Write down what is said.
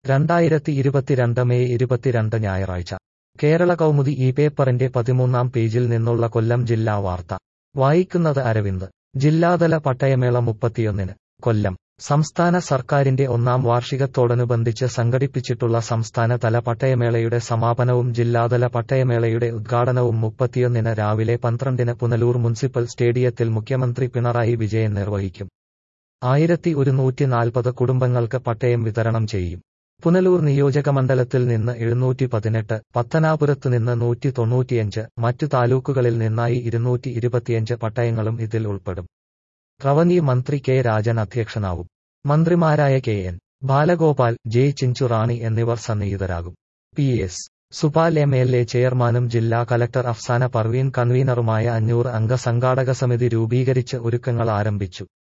രണ്ടായിരത്തി ഇരുപത്തിരണ്ട് മെയ് ഇരുപത്തിരണ്ട് ഞായറാഴ്ച കേരള കൗമുദി ഈ പേപ്പറിന്റെ പതിമൂന്നാം പേജിൽ നിന്നുള്ള കൊല്ലം ജില്ലാ വാർത്ത വായിക്കുന്നത് അരവിന്ദ് ജില്ലാതല പട്ടയമേള മുപ്പത്തിയൊന്നിന് കൊല്ലം സംസ്ഥാന സർക്കാരിന്റെ ഒന്നാം വാർഷികത്തോടനുബന്ധിച്ച് സംഘടിപ്പിച്ചിട്ടുള്ള സംസ്ഥാനതല പട്ടയമേളയുടെ സമാപനവും ജില്ലാതല പട്ടയമേളയുടെ ഉദ്ഘാടനവും മുപ്പത്തിയൊന്നിന് രാവിലെ പന്ത്രണ്ടിന് പുനലൂർ മുനിസിപ്പൽ സ്റ്റേഡിയത്തിൽ മുഖ്യമന്ത്രി പിണറായി വിജയൻ നിർവഹിക്കും ആയിരത്തി ഒരുന്നൂറ്റി നാൽപ്പത് കുടുംബങ്ങൾക്ക് പട്ടയം വിതരണം ചെയ്യും പുനലൂർ നിയോജകമണ്ഡലത്തിൽ നിന്ന് എഴുന്നൂറ്റി പതിനെട്ട് പത്തനാപുരത്ത് നിന്ന് നൂറ്റി തൊണ്ണൂറ്റിയഞ്ച് മറ്റു താലൂക്കുകളിൽ നിന്നായി ഇരുന്നൂറ്റി ഇരുപത്തിയഞ്ച് പട്ടയങ്ങളും ഇതിൽ ഉൾപ്പെടും റവന്യൂ മന്ത്രി കെ രാജൻ അധ്യക്ഷനാവും മന്ത്രിമാരായ K N Balagopal J Chinchurani എന്നിവർ സന്നിഹിതരാകും P S Supal M L A ചെയർമാനും ജില്ലാ കലക്ടർ അഫ്സാന പർവീൻ കൺവീനറുമായ അഞ്ഞൂറ് അംഗ സംഘാടക സമിതി രൂപീകരിച്ച് ഒരുക്കങ്ങൾ ആരംഭിച്ചു